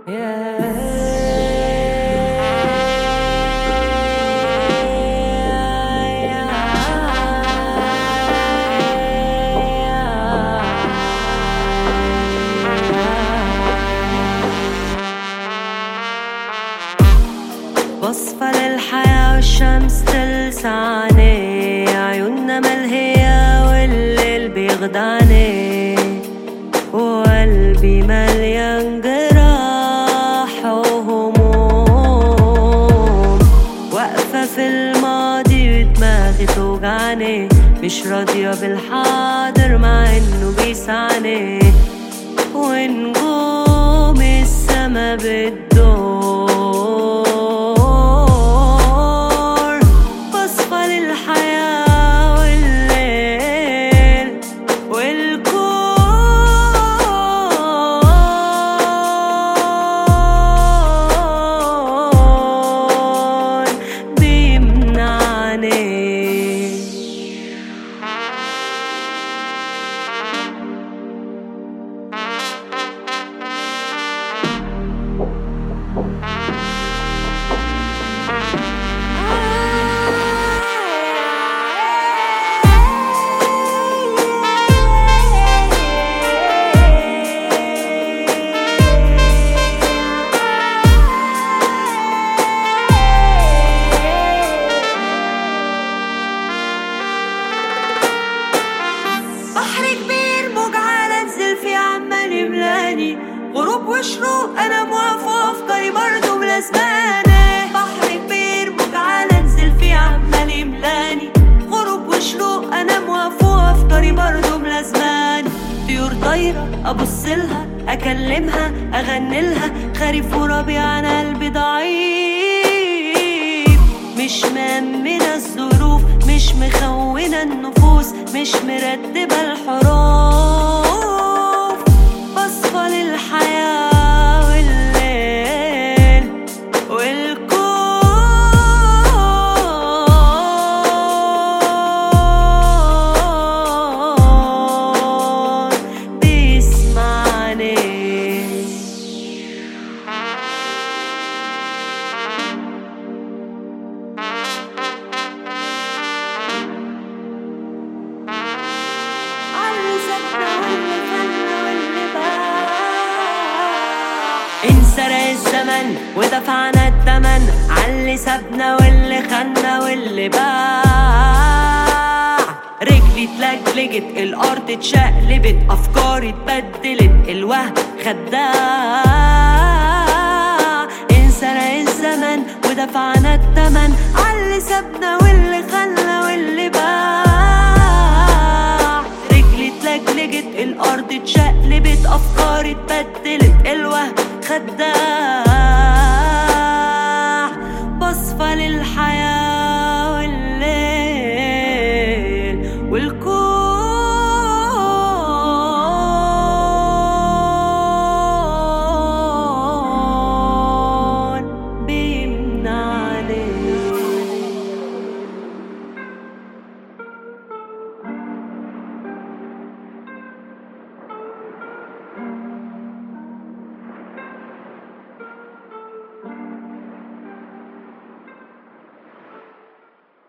بصفى للحياة والشمس تلسعني عيوننا ملهية والليل بيخدعني وقلبي مليان جراح وهموم واقفة في الماضي ودماغي توجعني مش راضية بالحاضر مع انه بيسعني ونجوم السما بتدور بصفى للحياة والليل والكون بيمنعني بحر كبير موج على انزل فيه عمال يملاني غروب وشروق انا موافقة افكاري برضه ملازماني بحر كبير موج على انزل فيه عمال يملاني غروب وشروق انا موافقة افكاري برضه ملازماني طيور طايرة ابص لها اكلمها اغني لها خريف وربيع انا قلبي ضعيف مش مأمنة الظروف مش مخونة النفوس مش مرتبة الحروف بصفى للحياة والليل والكون بيسمعني علي سكتة واللي خلى واللي باع انسرق الزمن ودفعنا التمن علي سابنا واللي خنا واللي باع رجلي اتلجلجت الارض اتشقلبت افكاري اتبدلت الوهم خداع انسرق الزمن ودفعنا التمن علي سابنا واللي خلى واللي باع رجلي اتلجلجت الارض اتشقلبت افكاري اتبدلت الوهم خداع بصفى للحياه